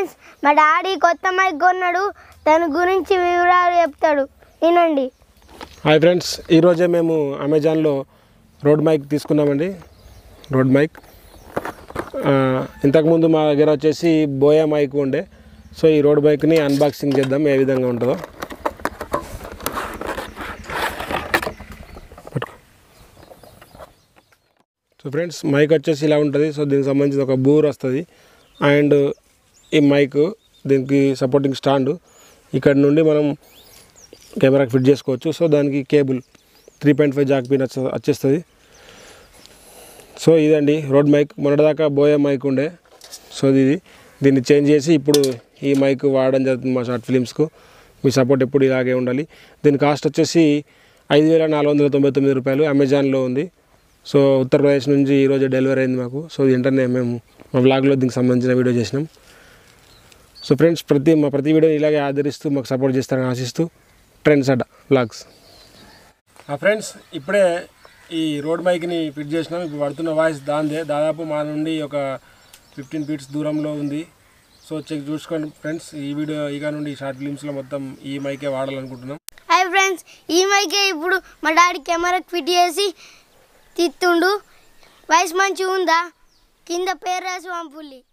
friends మా daddy కొత్త mic కొన్నాడు దాని గురించి వివరాలు చెప్తాడు వినండి హాయ్ ఫ్రెండ్స్ ఈరోజే మేము అమెజాన్లో రోడ్ మైక్ తీసుకున్నామండి రోడ్ మైక్ ఆ, ఇంతకుముందు మా దగ్గర వచ్చేసి బోయా మైక్ ఉండే సో ఈ రోడ్ మైక్ని అన్బాక్సింగ్ చేద్దాం ఏ విధంగా ఉంటుందో పట్టుకో సో ఫ్రెండ్స్ మైక్ వచ్చేసి ఇలా ఉంటుంది సో దీనికి సంబంధించి ఒక బూర్ వస్తుంది అండ్ ఈ మైక్ దీనికి సపోర్టింగ్ స్టాండ్ ఇక్కడ నుండి మనం కెమెరాకి ఫిట్ చేసుకోవచ్చు సో దానికి cable three point five jack pin వచ్చే- వచ్చేస్తుంది సో ఇదండి రోడ్ మైక్ మొన్నటిదాకా బోయే మైక్ ఉండే సో ఇది దీన్ని చేంజ్ చేసి ఇప్పుడు ఈ మైక్ వాడడం జరుగుతుంది మా షార్ట్ ఫిలిమ్స్కు మీ సపోర్ట్ ఎప్పుడు ఇలాగే ఉండాలి దీని కాస్ట్ వచ్చేసి ఐదు వేల నాలుగు వందల తొంభై తొమ్మిది రూపాయలు అమెజాన్లో ఉంది సో ఉత్తరప్రదేశ్ నుంచి ఈరోజు డెలివరీ అయింది మాకు సో వెంటనే మేము మా వ్లాగ్లో దీనికి సంబంధించిన వీడియో చేసినాం సో ఫ్రెండ్స్ ప్రతి మా ప్రతి వీడియోని ఇలాగే ఆదరిస్తూ మాకు సపోర్ట్ చేస్తారని ఆశిస్తూ ట్రెండ్స్ అడ్డ వ్లాగ్స్ ఫ్రెండ్స్ ఇప్పుడే ఈ రోడ్ మైక్ని ఫిట్ చేసినాం ఇప్పుడు పడుతున్న వాయిస్ దాందే దాదాపు మా నుండి ఒక ఫిఫ్టీన్ ఫీట్స్ దూరంలో ఉంది సో చెక్ చూసుకోండి ఫ్రెండ్స్ ఈ వీడియో ఇక నుండి షార్ట్ ఫిలిమ్స్లో మొత్తం ఈ మైకే వాడాలనుకుంటున్నాం హాయ్ ఫ్రెండ్స్ ఈ మైకే ఇప్పుడు మా డాడీ కెమెరాకి ఫిట్ చేసి తిత్తుండు వయసు మంచిగా ఉందా కింద పేరు రాసి పంపుల్లి